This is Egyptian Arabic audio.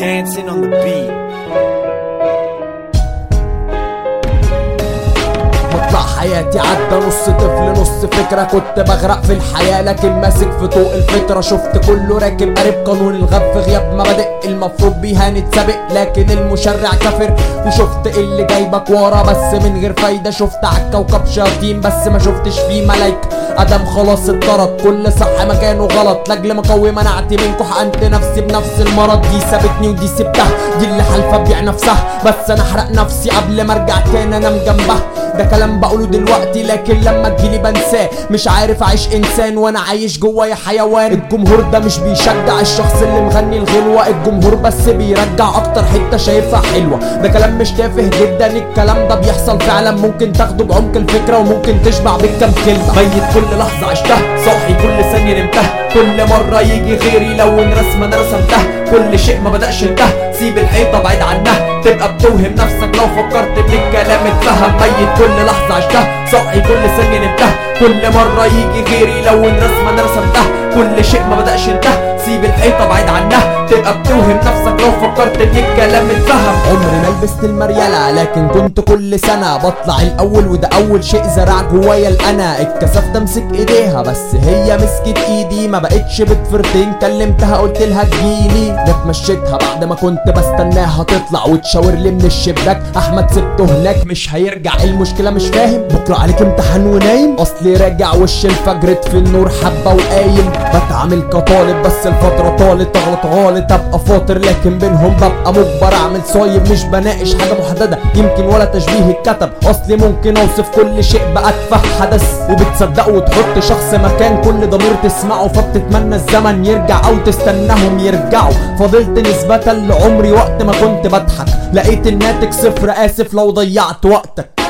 dancing on the beat. مطلع حياتي عدى نص طفل نص فكرة كنت بغرق في الحياة لكن ماسك في طوق الفطرة شفت كله راكب قارب قانون الغب في غياب مبادئ المفروض بيها نتسابق لكن المشرع كافر وشفت اللي جايبك ورا بس من غير فايدة شفت عالكوكب شياطين بس ما شفتش فيه ملايكة ادم خلاص اتطرد كل صح مكانه غلط لاجل ما اقوي مناعتي منكو حقنت نفسي بنفس المرض دي سابتني ودي سبتها دي اللي حالفه تبيع نفسها بس انا احرق نفسي قبل ما ارجع تاني انام جنبها ده كلام بقوله دلوقتي لكن لما تجيلي بنساه مش عارف اعيش انسان وانا عايش جوايا حيوان الجمهور ده مش بيشجع الشخص اللي مغني الغلوة الجمهور بس بيرجع اكتر حتة شايفها حلوة ده كلام مش تافه جدا الكلام ده بيحصل فعلا ممكن تاخده بعمق الفكرة وممكن تشبع بالكام كلمة ميت كل لحظة عشتها صاحي كل ثانية نمتها كل مرة يجي غيري لون رسمة انا رسمتها كل شيء ما بدأش انتهى سيب الحيطة بعيد عنها تبقى بتوهم نفسك لو فكرت ان الكلام اتفهم ميت كل لحظة عشتها صاحي كل ثانية نمتها كل مرة يجي غيري لون رسمة انا رسمتها كل شيء ما بدأش انتهى سيب الحيطة بعيد عنها تبقى بتوهم نفسك لو فكرت ان الكلام اتفهم عمري ما لبست المريالة لكن كنت كل سنة بطلع الاول وده اول شيء زرع جوايا الانا اتكسفت امسك ايديها بس هي مسكت ايدي ما بقتش بتفرتين كلمتها قلت لها تجيلي جت مشيتها بعد ما كنت بستناها تطلع وتشاور لي من الشباك احمد سبته هناك مش هيرجع المشكلة مش فاهم بكرة عليك امتحان ونايم اصلي راجع وش الفجر في النور حبة وقايم بتعامل كطالب بس الفترة طالت اغلط غلط ابقى فاطر لكن بينهم ببقى مجبر اعمل صايب مش بناقش حاجة محددة يمكن ولا تشبيه اتكتب اصلي ممكن اوصف كل شيء بأتفه حدث وبتصدقوا وتحط شخص مكان كل ضمير تسمعه فبتتمنى الزمن يرجع او تستناهم يرجعوا فضلت نسبة لعمري وقت ما كنت بضحك لقيت الناتج صفر اسف لو ضيعت وقتك